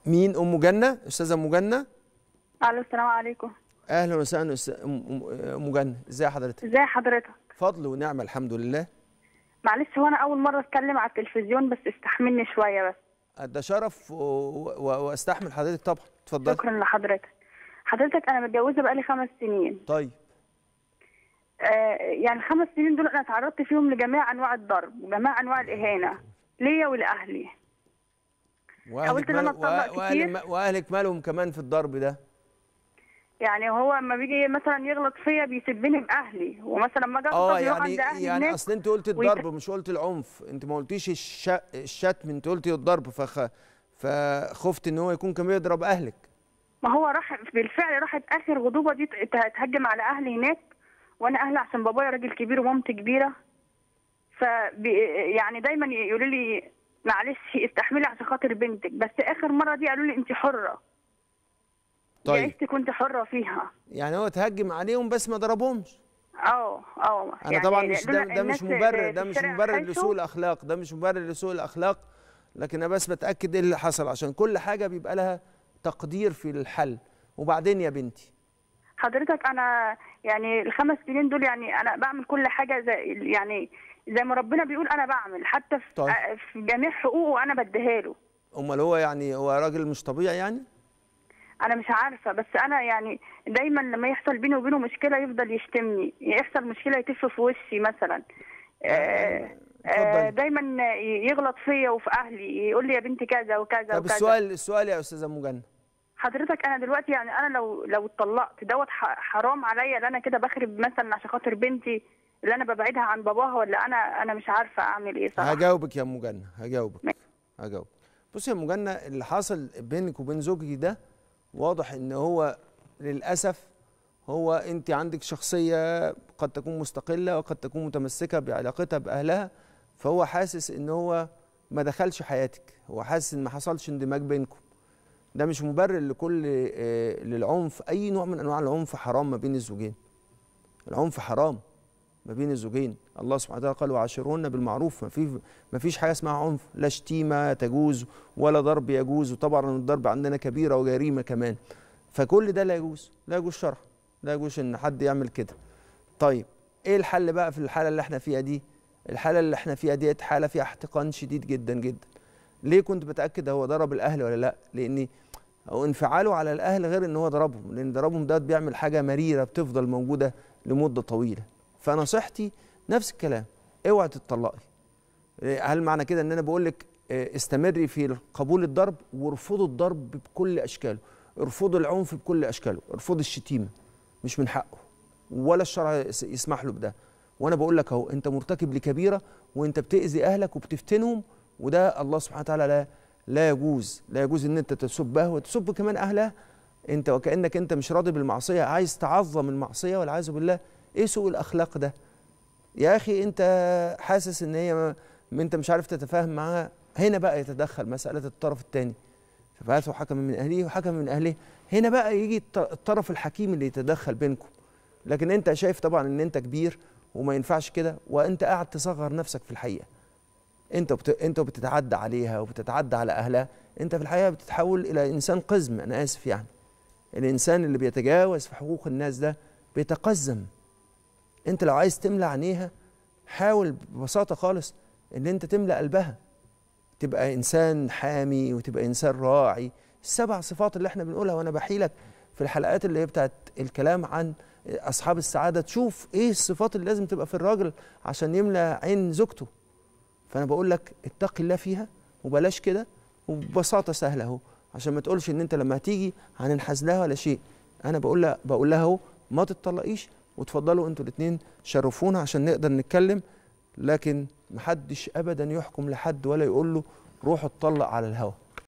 مين ام جنه استاذه ام جنه الو السلام عليكم اهلا وسهلا أستاذ ام أم- أم جنه ازي حضرتك ازي حضرتك فضل ونعمه الحمد لله معلش هو انا اول مره اتكلم على التلفزيون بس استحملني شويه بس ده شرف و... و... واستحمل حضرتك طبعا اتفضلي شكرا لحضرتك حضرتك انا متجوزه بقالي خمس سنين طيب آه يعني الخمس سنين دول انا تعرضت فيهم لجميع انواع الضرب وجميع انواع الاهانه ليا ولاهلي واهلك حاولت إن أنا مال... أتطلق وأهل... كتير. واهلك مالهم كمان في الضرب ده يعني هو اما بيجي مثلا يغلط فيا بيسبني باهلي ومثلا لما اجي اه اغلط يروح يعني عند اهلي يعني هناك اصل انت قلت ويت- الضرب مش قلت العنف انت ما قلتيش الش... الشتم انت قلتي الضرب فخ... فخفت ان هو يكون كان بيضرب اهلك ما هو راح بالفعل راحت اخر غضوبه دي ت- تهجم على اهلي هناك وانا اهلي عشان بابايا راجل كبير ومامتي كبيره ف يعني دايما يقولوا لي معلش استحملي عشان خاطر بنتك بس اخر مره دي قالوا لي انت حره طيب جايزتي كنت حره فيها يعني هو تهجم عليهم بس ما ضربهمش اه اه انا يعني طبعا مش ده, لولا ده مش الناس مبرر في ده مش الشارع مبرر خايفوا، لسوء الاخلاق ده مش مبرر لسوء الاخلاق لكن انا بس بتاكد ايه اللي حصل عشان كل حاجه بيبقى لها تقدير في الحل وبعدين يا بنتي حضرتك انا يعني الخمس سنين دول يعني انا بعمل كل حاجه زي يعني زي ما ربنا بيقول انا بعمل حتى في, طيب. في جميع حقوقه انا بديها له امال هو يعني هو راجل مش طبيعي يعني انا مش عارفه بس انا يعني دايما لما يحصل بيني وبينه مشكله يفضل يشتمني يحصل مشكله يتف في وشي مثلا آه، آه، اتفضل. دايما يغلط فيا وفي اهلي يقول لي يا بنتي كذا وكذا طب وكذا السؤال السؤال يا استاذه مجنة حضرتك انا دلوقتي يعني انا لو لو اتطلقت دوت ح- حرام عليا ان انا كده بخرب مثلا عشان خاطر بنتي اللي انا ببعدها عن باباها ولا انا انا مش عارفه اعمل ايه صراحه هجاوبك يا ام جنة هجاوبك ماشي. هجاوبك بصي يا ام جنة اللي حصل بينك وبين زوجك ده واضح ان هو للاسف هو انت عندك شخصيه قد تكون مستقله وقد تكون متمسكه بعلاقتها باهلها فهو حاسس ان هو ما دخلش حياتك هو حاسس ان ما حصلش اندماج بينكم ده مش مبرر لكل آه، للعنف اي نوع من انواع العنف حرام ما بين الزوجين العنف حرام ما بين الزوجين الله سبحانه وتعالى قال وعاشرهن بالمعروف ما في ما فيش حاجه اسمها عنف لا شتيمه تجوز ولا ضرب يجوز وطبعا الضرب عندنا كبيره وجريمه كمان فكل ده لا يجوز لا يجوز شرعا لا يجوز ان حد يعمل كده طيب ايه الحل بقى في الحاله اللي احنا فيها دي الحاله اللي احنا فيها ديت حاله فيها احتقان شديد جدا جدا ليه كنت بتاكد هو ضرب الاهل ولا لا لاني او انفعاله على الاهل غير ان هو ضربهم لان ضربهم ده بيعمل حاجه مريره بتفضل موجوده لمده طويله فنصيحتي نفس الكلام اوعي تتطلقي إيه، هل معنى كده ان انا بقول لك إيه، استمري في قبول الضرب وارفضوا الضرب بكل اشكاله ارفضوا العنف بكل اشكاله ارفضوا الشتيمه مش من حقه ولا الشرع يس- يسمح له بده وانا بقول لك اهو انت مرتكب لكبيره وانت بتاذي اهلك وبتفتنهم وده الله سبحانه وتعالى لا لا يجوز لا يجوز ان انت تسبها وتسب كمان اهلها انت وكانك انت مش راضي بالمعصيه عايز تعظم المعصيه والعياذ بالله ايه سوء الاخلاق ده يا اخي انت حاسس ان هي ما ما انت مش عارف تتفاهم معاها هنا بقى يتدخل مساله الطرف الثاني فبعثوا حكما من اهله وحكما من اهله هنا بقى يجي الط- الطرف الحكيم اللي يتدخل بينكم لكن انت شايف طبعا ان انت كبير وما ينفعش كده وانت قاعد تصغر نفسك في الحقيقه انت بت... انت بتتعدى عليها وبتتعدى على اهلها انت في الحقيقه بتتحول الى انسان قزم انا اسف يعني الانسان اللي بيتجاوز في حقوق الناس ده بيتقزم انت لو عايز تملى عينيها حاول ببساطه خالص ان انت تملى قلبها تبقى انسان حامي وتبقى انسان راعي السبع صفات اللي احنا بنقولها وانا بحيلك في الحلقات اللي هي بتاعت الكلام عن اصحاب السعاده تشوف ايه الصفات اللي لازم تبقى في الراجل عشان يملى عين زوجته فانا بقول لك اتقي الله فيها وبلاش كده وببساطه سهله اهو عشان ما تقولش ان انت لما هتيجي هننحاز لها ولا شيء انا بقول لها بقول لها اهو ما تتطلقيش وتفضلوا انتوا الاثنين شرفونا عشان نقدر نتكلم لكن محدش ابدا يحكم لحد ولا يقول له روح اتطلق على الهوا